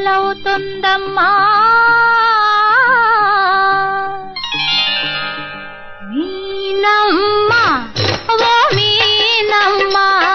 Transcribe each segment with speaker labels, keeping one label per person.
Speaker 1: పాలవుతుందమ్మా మీనమ్మ ఓ మీనమ్మ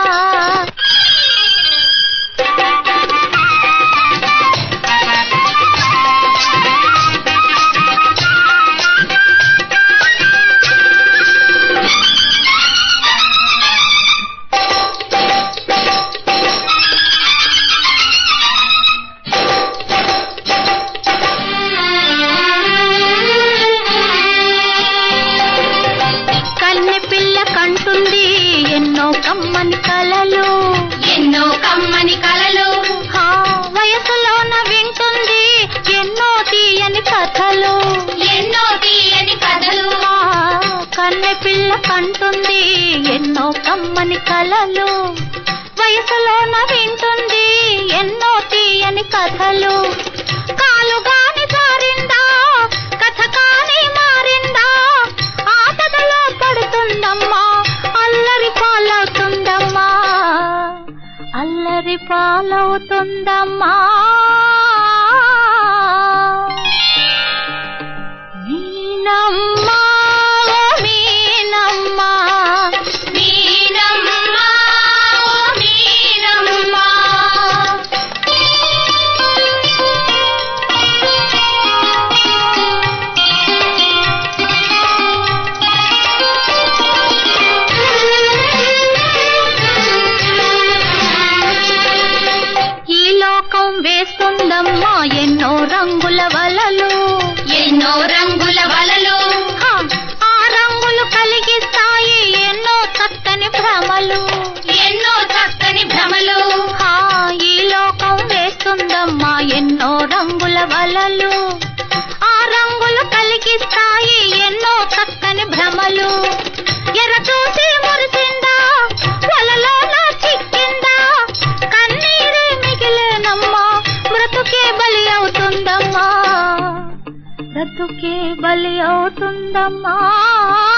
Speaker 1: కన్నె పిల్ల కంటుంది ఎన్నో కమ్మని కలలు
Speaker 2: ఎన్నో కమ్మని కలలు
Speaker 1: ఆ వయసులోన వింటుంది ఎన్నో తీయని కథలు
Speaker 2: ఎన్నో తీయని కథలు
Speaker 1: ఆ కన్నె పిల్ల కంటుంది ఎన్నో కమ్మని కలలు వయసులోన వింటుంది ఎన్నో తీయని కథలు కాలు గాని జారిందా కథ కాని మారిందా ఆటదలో పడుతుందమ్మా అల్లరి పాలవుతుందమ్మా అల్లరి పాలవుతుందమ్మా మీనమ్మ ఓ మీనమ్మ
Speaker 2: మీనమ్మ ఓ మీనమ్మ
Speaker 1: ఈ లోకం వేస్తుందమ్మా ఎన్నో రంగుల వలలు
Speaker 2: ఎన్నో రంగుల వలలు
Speaker 1: హ, ఆ రంగులు కలిగిస్తాయి ఎన్నో చక్కని భ్రమలు
Speaker 2: ఎన్నో చక్కని భ్రమలు
Speaker 1: హా, ఈ లోకం వేస్తుందమ్మా ఎన్నో రంగుల వలలు ఆ రంగులు కలిగిస్తాయి ఎన్నో చక్కని భ్రమలు ఎర్ర చూసి మురిసిందా వలలోన చిక్కిందా కన్నీరే మిగిలేనమ్మా బ్రతుకే బలి అవుతుందమ్మా బ్రతుకే బలి అవుతుందమ్మా